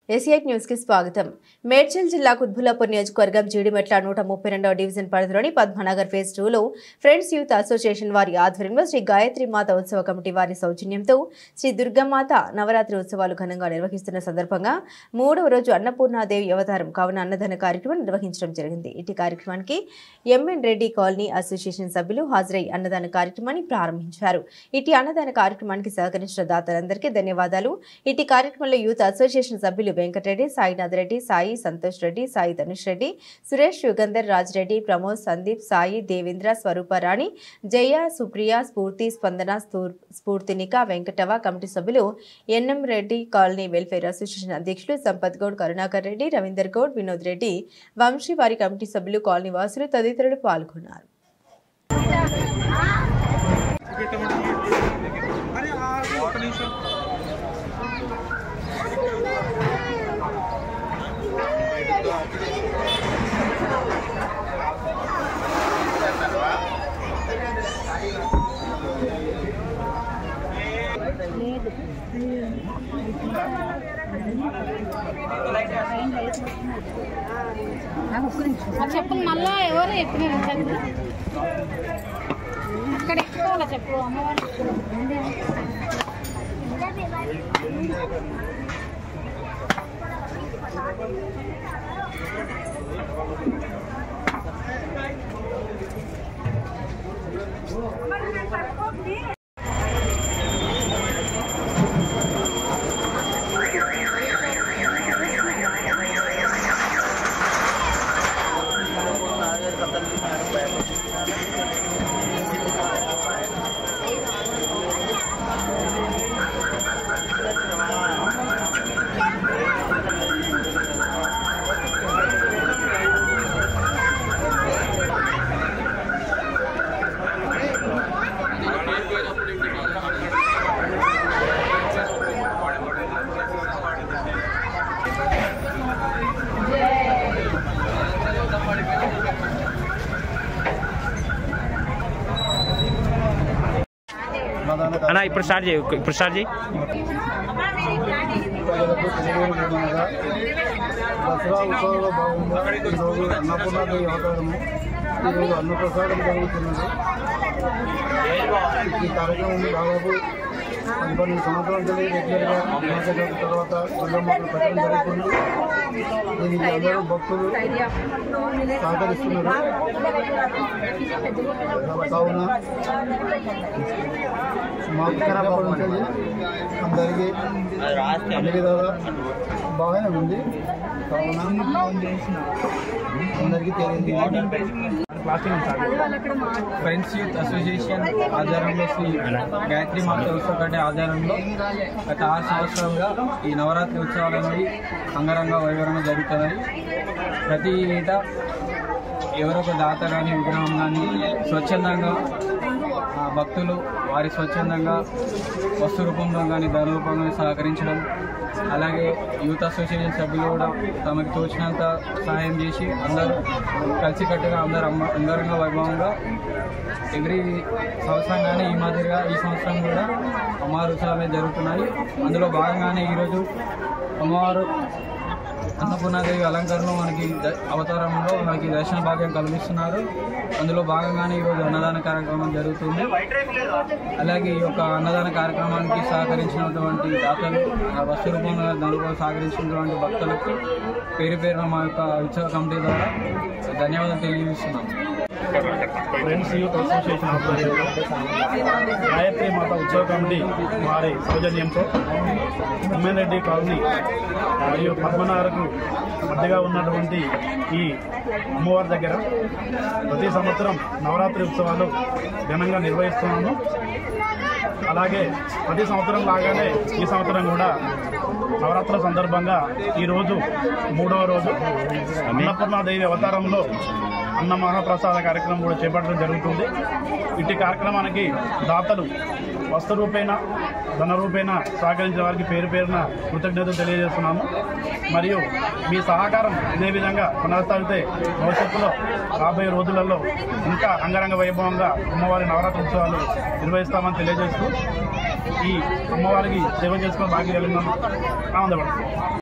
ఎస్ఐట్ news కి స్వాగతం మేడ్చల్ జిల్లా కుత్బుల్లాపూర్ నియోజకవర్గం జీడిమెట్ల నూట ముప్పై రెండవ డివిజన్ పరిధిలోని పద్మనగర్ ఫేజ్ టూలో ఫ్రెండ్స్ యూత్ అసోసియేషన్ వారి ఆధ్వర్యంలో శ్రీ గాయత్రి మాత ఉత్సవ కమిటీ వారి సౌజన్యంతో శ్రీ దుర్గామాత నవరాత్రి ఉత్సవాలు ఘనంగా నిర్వహిస్తున్న సందర్భంగా మూడవ రోజు అన్నపూర్ణాదేవి అవతారం కావున అన్నదాన కార్యక్రమం నిర్వహించడం జరిగింది ఇటు కార్యక్రమానికి ఎంఎన్ రెడ్డి కాలనీ అసోసియేషన్ సభ్యులు హాజరై అన్నదాన కార్యక్రమాన్ని ప్రారంభించారు ఇటు అన్నదాన కార్యక్రమానికి సహకరించిన దాతలందరికీ ధన్యవాదాలు ఇటు కార్యక్రమంలో యూత్ అసోసియేషన్ సభ్యులు వెంకటరెడ్డి సాయినాథ్ రెడ్డి సాయి సంతోష్ రెడ్డి సాయి ధనుష్ రెడ్డి సురేష్ యుగంధర్ రాజ్ రెడ్డి ప్రమోద్ సందీప్ సాయి దేవేంద్ర స్వరూపరాణి జయ సుప్రియ స్ఫూర్తి స్పందన స్థూర్- స్ఫూర్తినిక వెంకటవ కమిటీ సభ్యులు NM Reddy colony welfare association అధ్యక్షులు సంపత్ గౌడ్ కరుణాకర్ రెడ్డి రవీందర్ గౌడ్ వినోద్ రెడ్డి వంశీ వారి కమిటీ సభ్యులు కాలనీ వాసులు తదితరులు పాల్గొన్నారు అరే ఆగు, ఒక్క నిమిషం ఆ చెప్పులు మళ్ళా ఎవరు ఎత్తున్నారు ఇంతకు ఇక్కడ ఎక్కువ చెప్పు అమ్మవారు అన్న ఇప్పుడు స్టార్ట్ చేయి ఇప్పుడు స్టార్ట్ చేయి ప్రజలకు తెలియజేయమనగా దసరా ఉత్సవంలో భాగంగా ఈరోజు అన్నపూర్ణాదేవి అవతారము ఈరోజు అన్నప్రసాదం జరుగుతున్నది ఈ కార్యక్రమం దాదాపు పది పన్నెండు సంవత్సరాల నుంచి రెగ్యులర్గా వినాయక చవితి తర్వాత దుర్గమ్మకు పెట్టడం జరుగుతుంది దీనికి అందరూ భక్తులు సహకరిస్తున్నారు కావున మాకు చిన్నప్పటి నుంచి అందరికీ అన్ని విధాలా బాగానే ఉంది కావున అందరికీ తెలియదు ఫ్రెండ్స్ యూత్ అసోసియేషన్ ఆధ్వర్యంలో శ్రీ గాయత్రి మాత ఉత్సవ కమిటీ ఆధ్వర్యంలో గత ఆరు సంవత్సరాలుగా ఈ నవరాత్రి ఉత్సవాలు అనేవి అంగరంగ వైభవంగా జరుగుతున్నాయి ప్రతి ఏటా ఎవరో ఒక దాత కానీ విగ్రహం కానీ స్వచ్ఛందంగా ఆ, భక్తులు వారి స్వచ్ఛందంగా వస్తు రూపంలో కానీ ధన రూపంలో కానీ సహకరించడం అలాగే యూత్ అసోసియేషన్ సభ్యులు కూడా తమకు తోచినంత సహాయం చేసి అందరూ కలిసికట్టుగా అందరూ అమ్మ అంగరంగ వైభవంగా ఎవ్రీ సంవత్సరం కానీ ఈ మాదిరిగా ఈ సంవత్సరం కూడా అమ్మవారి ఉత్సవాలు జరుగుతున్నాయి అందులో భాగంగానే ఈరోజు అమ్మవారు అన్నపూర్ణాదేవి అలంకరణలో మనకి ద- అవతారంలో మనకి దర్శన భాగ్యం కల్పిస్తున్నారు అందులో భాగంగానే ఈరోజు అన్నదాన కార్యక్రమం జరుగుతుంది అలాగే ఈ యొక్క అన్నదాన కార్యక్రమానికి సహకరించినటువంటి దాతలు ఆ వస్తు రూపంలో దానిలో సహకరించినటువంటి భక్తులకు పేరు పేరున మా యొక్క ఉత్సవ కమిటీ ద్వారా ధన్యవాదాలు తెలియజేస్తున్నాం ఫ్రెండ్స్ యూత్ అసోసియేషన్ ఆధ్వర్యంలో గాయత్రి మాత ఉత్సవ కమిటీ వారి సౌజన్యంతో ఉమెన్ రెడ్డి కాలనీ మరియు పద్మనారకు మధ్యగా ఉన్నటువంటి ఈ అమ్మవారి దగ్గర ప్రతి సంవత్సరం నవరాత్రి ఉత్సవాలు ఘనంగా నిర్వహిస్తున్నాము అలాగే ప్రతి సంవత్సరం లాగానే ఈ సంవత్సరం కూడా నవరాత్రుల సందర్భంగా ఈరోజు మూడవ రోజు అన్నపూర్ణాదేవి అవతారంలో అన్న మహాప్రసాద కార్యక్రమం కూడా చేపట్టడం జరుగుతుంది ఇటు కార్యక్రమానికి దాతలు వస్తు రూపేణ ధన రూపేణ సహకరించిన వారికి పేరు పేరున కృతజ్ఞతలు తెలియజేస్తున్నాము మరియు మీ సహకారం ఇదే విధంగా కొనసాగితే భవిష్యత్తులో రాబోయే రోజులలో ఇంకా అంగరంగ వైభవంగా అమ్మవారి నవరాత్రి ఉత్సవాలు నిర్వహిస్తామని తెలియజేస్తూ ఈ అమ్మవారికి సేవ చేసుకున్న భాగ్యం కలిగినాము ఆనందపడుతున్నాం